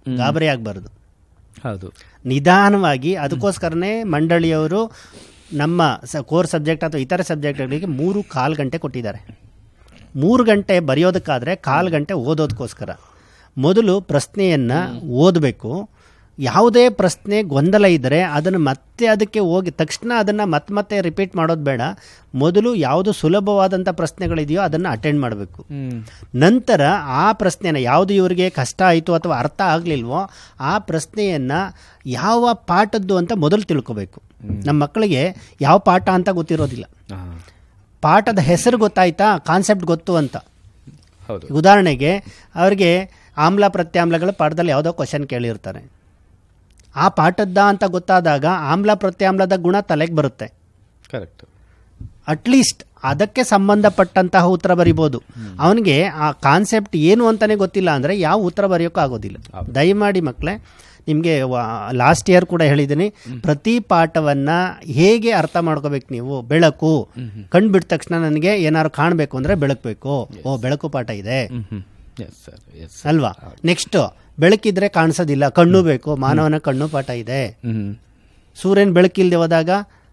ಗಾಬರಿ ಆಗಬಾರ್ದು ಹೌದು ನಿಧಾನವಾಗಿ ಅದಕ್ಕೋಸ್ಕರನೇ ಮಂಡಳಿಯವರು ನಮ್ಮ ಸ ಕೋರ್ ಸಬ್ಜೆಕ್ಟ್ ಅಥವಾ ಇತರ ಸಬ್ಜೆಕ್ಟ್ಗಳಿಗೆ ಮೂರು ಕಾಲು ಗಂಟೆ ಕೊಟ್ಟಿದ್ದಾರೆ ಮೂರು ಗಂಟೆ ಬರೆಯೋದಕ್ಕಾದರೆ ಕಾಲು ಗಂಟೆ ಓದೋದಕ್ಕೋಸ್ಕರ ಮೊದಲು ಪ್ರಶ್ನೆಯನ್ನು ಓದಬೇಕು ಯಾವುದೇ ಪ್ರಶ್ನೆ ಗೊಂದಲ ಇದ್ದರೆ ಅದನ್ನು ಮತ್ತೆ ಅದಕ್ಕೆ ಹೋಗಿ ತಕ್ಷಣ ಅದನ್ನು ಮತ್ತೆ ಮತ್ತೆ ರಿಪೀಟ್ ಮಾಡೋದು ಬೇಡ ಮೊದಲು ಯಾವುದು ಸುಲಭವಾದಂಥ ಪ್ರಶ್ನೆಗಳಿದೆಯೋ ಅದನ್ನು ಅಟೆಂಡ್ ಮಾಡಬೇಕು ನಂತರ ಆ ಪ್ರಶ್ನೆನ ಯಾವುದು ಇವರಿಗೆ ಕಷ್ಟ ಆಯಿತು ಅಥವಾ ಅರ್ಥ ಆಗಲಿಲ್ವೋ ಆ ಪ್ರಶ್ನೆಯನ್ನು ಯಾವ ಪಾಠದ್ದು ಅಂತ ಮೊದಲು ತಿಳ್ಕೋಬೇಕು ನಮ್ಮ ಮಕ್ಕಳಿಗೆ ಯಾವ ಪಾಠ ಅಂತ ಗೊತ್ತಿರೋದಿಲ್ಲ ಪಾಠದ ಹೆಸರು ಗೊತ್ತಾಯ್ತಾ ಕಾನ್ಸೆಪ್ಟ್ ಗೊತ್ತು ಅಂತ ಹೌದು ಉದಾಹರಣೆಗೆ ಅವರಿಗೆ ಆಮ್ಲ ಪ್ರತ್ಯಾಮ್ಲಗಳ ಪಾಠದಲ್ಲಿ ಯಾವುದೋ ಕ್ವಶನ್ ಕೇಳಿರ್ತಾರೆ ಆ ಪಾಠದ್ದ ಅಂತ ಗೊತ್ತಾದಾಗ ಆಮ್ಲ ಪ್ರತ್ಯಾಮ್ಲದ ಗುಣ ತಲೆಗೆ ಬರುತ್ತೆ ಕರೆಕ್ಟ್ ಅಟ್ಲೀಸ್ಟ್ ಅದಕ್ಕೆ ಸಂಬಂಧಪಟ್ಟಂತಹ ಉತ್ತರ ಬರಿಬೋದು ಅವನಿಗೆ ಆ ಕಾನ್ಸೆಪ್ಟ್ ಏನು ಅಂತಾನೆ ಗೊತ್ತಿಲ್ಲ ಅಂದರೆ ಯಾವ ಉತ್ತರ ಬರೆಯೋಕ್ಕೂ ಆಗೋದಿಲ್ಲ ದಯಮಾಡಿ ಮಕ್ಕಳೇ ನಿಮಗೆ ಲಾಸ್ಟ್ ಇಯರ್ ಕೂಡ ಹೇಳಿದ್ದೀನಿ ಪ್ರತಿ ಪಾಠವನ್ನು ಹೇಗೆ ಅರ್ಥ ಮಾಡ್ಕೋಬೇಕು ನೀವು ಬೆಳಕು ಕಣ್ಣು ಬಿಟ್ಟ ತಕ್ಷಣ ನನಗೆ ಏನಾದ್ರು ಕಾಣಬೇಕು ಅಂದರೆ ಬೆಳಕು ಬೇಕು ಓ ಬೆಳಕು ಪಾಠ ಇದೆ ಎಸ್ ಸರ್ ಎಸ್ ಅಲ್ವಾ ನೆಕ್ಸ್ಟ್ ಬೆಳಕಿದ್ರೆ ಕಾಣಿಸೋದಿಲ್ಲ ಕಣ್ಣು ಬೇಕು ಮಾನವನ ಕಣ್ಣು ಪಾಠ ಇದೆ ಹ್ಮ್ ಸೂರ್ಯನ ಬೆಳಕಿಲ್ದೆ ಹೋದಾಗ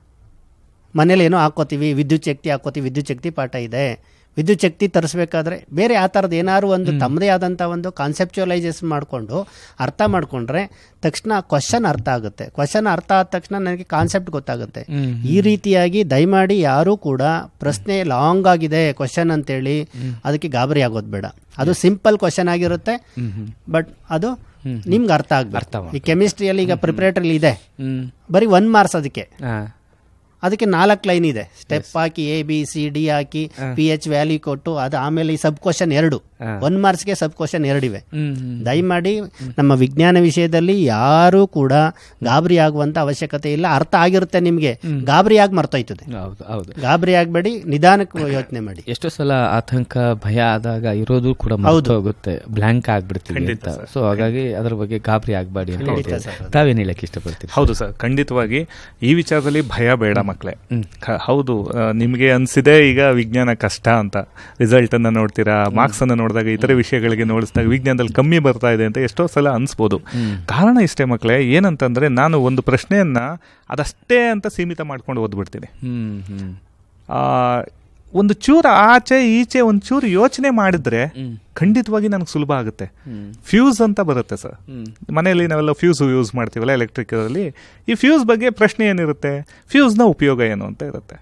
ಮನೇಲಿ ಏನೋ ಹಾಕೋತೀವಿ ವಿದ್ಯುತ್ ಶಕ್ತಿ ಹಾಕೋತೀವಿ ವಿದ್ಯುತ್ ಶಕ್ತಿ ಪಾಠ ಇದೆ ವಿದ್ಯುತ್ ಶಕ್ತಿ ತರಿಸ್ಬೇಕಾದ್ರೆ ಬೇರೆ ಆ ಥರದ್ದು ಏನಾದ್ರು ಒಂದು ತಮ್ಮದೇ ಆದಂಥ ಒಂದು ಕಾನ್ಸೆಪ್ಚುವಲೈಸೇಷನ್ ಮಾಡಿಕೊಂಡು ಅರ್ಥ ಮಾಡಿಕೊಂಡ್ರೆ ತಕ್ಷಣ ಕ್ವಶನ್ ಅರ್ಥ ಆಗುತ್ತೆ ಕ್ವಶನ್ ಅರ್ಥ ಆದ ತಕ್ಷಣ ನನಗೆ ಕಾನ್ಸೆಪ್ಟ್ ಗೊತ್ತಾಗುತ್ತೆ ಈ ರೀತಿಯಾಗಿ ದಯಮಾಡಿ ಯಾರೂ ಕೂಡ ಪ್ರಶ್ನೆ ಲಾಂಗ್ ಆಗಿದೆ ಕ್ವಶನ್ ಅಂತೇಳಿ ಅದಕ್ಕೆ ಗಾಬರಿ ಆಗೋದು ಬೇಡ ಅದು ಸಿಂಪಲ್ ಕ್ವಶನ್ ಆಗಿರುತ್ತೆ ಬಟ್ ಅದು ನಿಮ್ಗೆ ಅರ್ಥ ಆಗ್ಬೇಕು ಈ ಕೆಮಿಸ್ಟ್ರಿಯಲ್ಲಿ ಈಗ ಪ್ರಿಪರೇಟರಿ ಇದೆ ಹ್ಮ್ ಬರೀ ಒನ್ ಮಾರ್ಕ್ಸ್ ಅದಕ್ಕೆ ಹಾ ಅದಕ್ಕೆ ನಾಲ್ಕು ಲೈನ್ ಇದೆ ಸ್ಟೆಪ್ ಹಾಕಿ ಎ ಬಿ ಸಿ ಡಿ ಹಾಕಿ ಪಿ ಎಚ್ ವ್ಯಾಲ್ಯೂ ಕೊಟ್ಟು ಅದು ಆಮೇಲೆ ಈ ಸಬ್ ಕ್ವಶನ್ ಎರಡು ಒನ್ ಮಾರ್ಕ್ಸ್ಗೆ ಸಬ್ ಕ್ವಶನ್ ಎರಡಿವೆ ಹ್ಮ್ ಹ್ಮ್ ದಯಮಾಡಿ ನಮ್ಮ ವಿಜ್ಞಾನ ವಿಷಯದಲ್ಲಿ ಯಾರೂ ಕೂಡ ಗಾಬರಿ ಆಗುವಂತ ಅವಶ್ಯಕತೆ ಇಲ್ಲ ಅರ್ಥ ಆಗಿರುತ್ತೆ ನಿಮಗೆ ಗಾಬರಿ ಆಗಿ ಮರ್ತೋಯ್ತದೆ ಹೌದು ಹೌದು ಗಾಬರಿ ಆಗಬೇಡಿ ನಿಧಾನಕ್ಕೆ ಯೋಚನೆ ಮಾಡಿ ಎಷ್ಟೋ ಸಲ ಆತಂಕ ಭಯ ಆದಾಗ ಇರೋದು ಕೂಡ ಮರ್ತು ಹೋಗುತ್ತೆ ಬ್ಲಾಂಕ್ ಆಗ್ಬಿಡ್ತೀವಿ ಅಂತ ಸೊ ಹಾಗಾಗಿ ಅದ್ರ ಬಗ್ಗೆ ಗಾಬರಿ ಆಗ್ಬೇಡಿ ಅಂತ ಹೇಳ್ತೀವಿ. ತಾವೇನ್ ಹೇಳಕ್ ಇಷ್ಟಪಡ್ತೀರಿ ಹೌದು ಸರ್ ಖಂಡಿತವಾಗಿ ಈ ವಿಚಾರದಲ್ಲಿ ಭಯ ಬೇಡ ಮಕ್ಕಳೇ ಕ- ಹೌದು ಆ, ನಿಮ್ಗೆ ಅನ್ಸಿದೆ ಈಗ ವಿಜ್ಞಾನ ಕಷ್ಟ ಅಂತ ರಿಸಲ್ಟ್ ಅನ್ನ ನೋಡ್ತೀರಾ ಮಾರ್ಕ್ಸ್ ಅನ್ನ ನೋಡಿದಾಗ ಇತರೆ ವಿಷಯಗಳಿಗೆ ನೋಡಿಸಿದಾಗ ವಿಜ್ಞಾನದಲ್ಲಿ ಕಮ್ಮಿ ಬರ್ತಾ ಇದೆ ಅಂತ ಎಷ್ಟೋ ಸಲ ಅನ್ಸ್ಬೋದು ಕಾರಣ ಇಷ್ಟೇ ಮಕ್ಕಳೇ ಏನಂತಂದ್ರೆ ನಾನು ಒಂದು ಪ್ರಶ್ನೆಯನ್ನ ಅದಷ್ಟೇ ಅಂತ ಸೀಮಿತ ಮಾಡ್ಕೊಂಡು ಓದ್ಬಿಡ್ತೀನಿ ಹ್ಮ್ ಹ್ಮ್ ಆ, ಒಂದು ಚೂರು ಆಚೆ ಈಚೆ ಒಂದು ಚೂರು ಯೋಚನೆ ಮಾಡಿದ್ರೆ ಖಂಡಿತವಾಗಿ ನನಗೆ ಸುಲಭ ಆಗುತ್ತೆ ಫ್ಯೂಸ್ ಅಂತ ಬರುತ್ತೆ ಸರ್ ಮನೆಯಲ್ಲಿ ನಾವೆಲ್ಲ ಫ್ಯೂಸ್ ಯೂಸ್ ಮಾಡ್ತೀವಲ್ಲ ಎಲೆಕ್ಟ್ರಿಕಲ್ಲಿ ಈ ಫ್ಯೂಸ್ ಬಗ್ಗೆ ಪ್ರಶ್ನೆ ಏನಿರುತ್ತೆ ಫ್ಯೂಸ್ನ ಉಪಯೋಗ ಏನು ಅಂತ ಇರುತ್ತೆ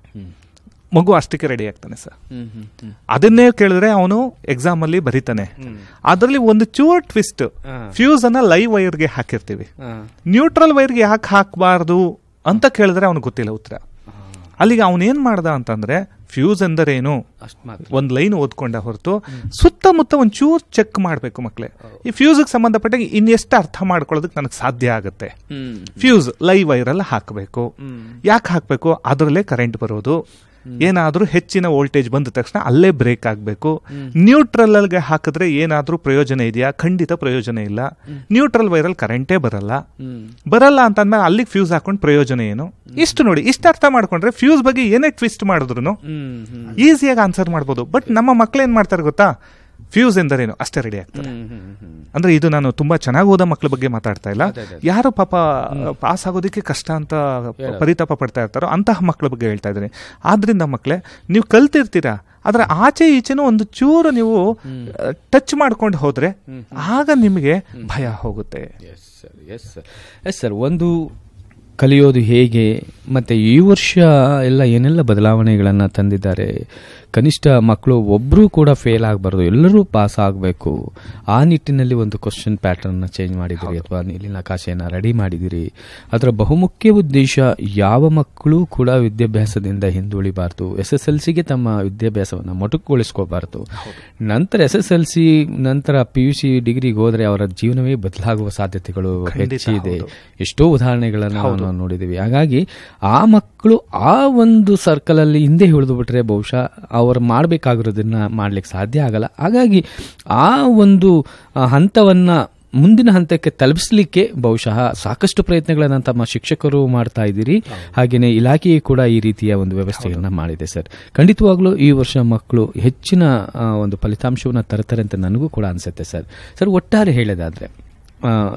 ಮಗು ಅಷ್ಟಕ್ಕೆ ರೆಡಿ ಆಗ್ತಾನೆ ಸರ್ ಹ್ಮ್ ಹ್ಮ್ ಹ್ಮ್ ಅದನ್ನೇ ಕೇಳಿದ್ರೆ ಅವನು ಎಕ್ಸಾಮ್ ಅಲ್ಲಿ ಬರೀತಾನೆ ಅದರಲ್ಲಿ ಒಂದು ಚೂರ್ ಟ್ವಿಸ್ಟ್ ಫ್ಯೂಸ್ ಅನ್ನ ಲೈವ್ ವೈರ್ಗೆ ಹಾಕಿರ್ತೀವಿ ಹಾ. ನ್ಯೂಟ್ರಲ್ ವೈರ್ಗೆ ಯಾಕೆ ಹಾಕಬಾರ್ದು ಅಂತ ಕೇಳಿದ್ರೆ ಅವನಿಗೆ ಗೊತ್ತಿಲ್ಲ ಉತ್ತರ ಅಲ್ಲಿಗೆ ಅವನೇನ್ ಮಾಡ್ದ ಅಂತಂದ್ರೆ ಫ್ಯೂಸ್ ಎಂದರೇನು ಅಷ್ಟ್ ಮಾತ್ರ ಒಂದ್ ಲೈನ್ ಓದ್ಕೊಂಡ ಹೊರತು ಸುತ್ತಮುತ್ತ ಒಂದ್ ಚೂರ್ ಚೆಕ್ ಮಾಡ್ಬೇಕು ಮಕ್ಳೇ ಈ ಫ್ಯೂಸ್ಗೆ ಸಂಬಂಧಪಟ್ಟ ಇನ್ನೆಷ್ಟು ಅರ್ಥ ಮಾಡ್ಕೊಳ್ಳೋದಕ್ಕೆ ನನಗೆ ಸಾಧ್ಯ ಆಗುತ್ತೆ ಹ್ಮ್ ಫ್ಯೂಸ್ ಲೈವ್ ವೈರಲ್ ಹಾಕಬೇಕು ಯಾಕೆ ಹಾಕಬೇಕು ಅದರಲ್ಲೇ ಕರೆಂಟ್ ಬರೋದು ಏನಾದ್ರೂ ಹೆಚ್ಚಿನ ವೋಲ್ಟೇಜ್ ಬಂದ ತಕ್ಷಣ ಅಲ್ಲೇ ಬ್ರೇಕ್ ಆಗಬೇಕು ನ್ಯೂಟ್ರಲ್ ಗೆ ಹಾಕಿದ್ರೆ ಏನಾದ್ರೂ ಪ್ರಯೋಜನ ಇದೆಯಾ ಖಂಡಿತ ಪ್ರಯೋಜನ ಇಲ್ಲ ನ್ಯೂಟ್ರಲ್ ವೈರಲ್ ಕರೆಂಟೇ ಬರಲ್ಲ ಬರಲ್ಲ ಅಂತಂದ್ಮೇಲೆ ಅಲ್ಲಿಗೆ ಫ್ಯೂಸ್ ಹಾಕೊಂಡು ಪ್ರಯೋಜನ ಏನು ಇಷ್ಟು ನೋಡಿ ಇಷ್ಟು ಅರ್ಥ ಮಾಡ್ಕೊಂಡ್ರೆ ಫ್ಯೂಸ್ ಬಗ್ಗೆ ಏನೇ ಟ್ವಿಸ್ಟ್ ಮಾಡಿದ್ರು ಹ್ಮ್ ಹ್ಮ್ ಈಸಿಯಾಗಿ ಆನ್ಸರ್ ಮಾಡ್ಬೋದು ಬಟ್ ನಮ್ಮ ಮಕ್ಳು ಏನ್ ಮಾಡ್ತಾರೆ ಗೊತ್ತಾ ಫ್ಯೂಸ್ ಎಂದರೇನು ಅಷ್ಟೇ ರೆಡಿ ಆಗ್ತಾರೆ ಹ್ಮ್ ಹ್ಮ್ ಹ್ಮ್ ಅಂದ್ರೆ ಇದು ನಾನು ತುಂಬಾ ಚೆನ್ನಾಗಿ ಓದೋ ಮಕ್ಳ ಬಗ್ಗೆ ಮಾತಾಡ್ತಾ ಇಲ್ಲ ಯಾರು ಪಾಪ ಪಾಸ್ ಆಗೋದಕ್ಕೆ ಕಷ್ಟ ಅಂತ ಪರಿತಾಪ ಪಡ್ತಾ ಇರ್ತಾರೋ ಅಂತಹ ಮಕ್ಳ ಬಗ್ಗೆ ಹೇಳ್ತಾ ಇದ್ದೀನಿ ಆದ್ರಿಂದ ಮಕ್ಳೇ ನೀವು ಕಲ್ತಿರ್ತೀರಾ ಆದ್ರೆ ಆಚೆ ಈಚೆನೂ ಒಂದು ಚೂರು ನೀವು ಟಚ್ ಮಾಡ್ಕೊಂಡು ಹೋದ್ರೆ ಆಗ ನಿಮಗೆ ಭಯ ಹೋಗುತ್ತೆ yes sir yes sir yes sir ಒಂದು ಕಲಿಯೋದು ಹೇಗೆ ಮತ್ತು ಈ ವರ್ಷ ಎಲ್ಲ ಏನೆಲ್ಲ ಬದಲಾವಣೆಗಳನ್ನು ತಂದಿದ್ದಾರೆ ಕನಿಷ್ಠ ಮಕ್ಕಳು ಒಬ್ಬರೂ ಕೂಡ ಫೇಲ್ ಆಗಬಾರ್ದು ಎಲ್ಲರೂ ಪಾಸ್ ಆಗಬೇಕು ಆ ನಿಟ್ಟಿನಲ್ಲಿ ಒಂದು ಕ್ವಶನ್ ಪ್ಯಾಟರ್ನ್ನ ಚೇಂಜ್ ಮಾಡಿದಿರಿ ಅಥವಾ ನೀಲಿನ ನಕಾಶೆಯನ್ನು ರೆಡಿ ಮಾಡಿದಿರಿ ಅದರ ಬಹುಮುಖ್ಯ ಉದ್ದೇಶ ಯಾವ ಮಕ್ಕಳು ಕೂಡ ವಿದ್ಯಾಭ್ಯಾಸದಿಂದ ಹಿಂದುಳಿಬಾರ್ದು ಎಸ್ ಎಸ್ ಎಲ್ ಸಿಗೆ ತಮ್ಮ ವಿದ್ಯಾಭ್ಯಾಸವನ್ನು ಮೊಟಕುಗೊಳಿಸ್ಕೋಬಾರ್ದು ನಂತರ ಎಸ್ ಎಸ್ ಎಲ್ ಸಿ ನಂತರ ಪಿ ಯು ಸಿ ಡಿಗ್ರಿಗೆ ಹೋದರೆ ಅವರ ಜೀವನವೇ ಬದಲಾಗುವ ಸಾಧ್ಯತೆಗಳು ಹೆಚ್ಚಿದೆ ಎಷ್ಟೋ ಉದಾಹರಣೆಗಳನ್ನು ನಾವು ನೋಡಿದ್ದೀವಿ ಹಾಗಾಗಿ ಆ ಮಕ್ಕಳು ಆ ಒಂದು ಸರ್ಕಲ್ ಅಲ್ಲಿ ಹಿಂದೆ ಹಿಡಿದು ಬಿಟ್ರೆ ಬಹುಶಃ ಅವರು ಮಾಡಬೇಕಾಗಿರೋದನ್ನ ಮಾಡ್ಲಿಕ್ಕೆ ಸಾಧ್ಯ ಆಗಲ್ಲ ಹಾಗಾಗಿ ಆ ಒಂದು ಆ, ಹಂತವನ್ನ ಮುಂದಿನ ಹಂತಕ್ಕೆ ತಲುಪಿಸಲಿಕ್ಕೆ ಬಹುಶಃ ಸಾಕಷ್ಟು ಪ್ರಯತ್ನಗಳನ್ನು ತಮ್ಮ ಶಿಕ್ಷಕರು ಮಾಡ್ತಾ ಇದ್ದೀರಿ ಹಾಗೆಯೇ ಇಲಾಖೆಯು ಕೂಡ ಈ ರೀತಿಯ ಒಂದು ವ್ಯವಸ್ಥೆಯನ್ನ ಮಾಡಿದೆ ಸರ್ ಖಂಡಿತವಾಗ್ಲೂ ಈ ವರ್ಷ ಮಕ್ಕಳು ಹೆಚ್ಚಿನ ಆ, ಒಂದು ಫಲಿತಾಂಶವನ್ನು ತರ್ತಾರೆ ಅಂತ ನನಗೂ ಕೂಡ ಅನಿಸುತ್ತೆ ಸರ್ ಸರ್ ಒಟ್ಟಾರೆ ಹೇಳೋದಾದ್ರೆ ಆ,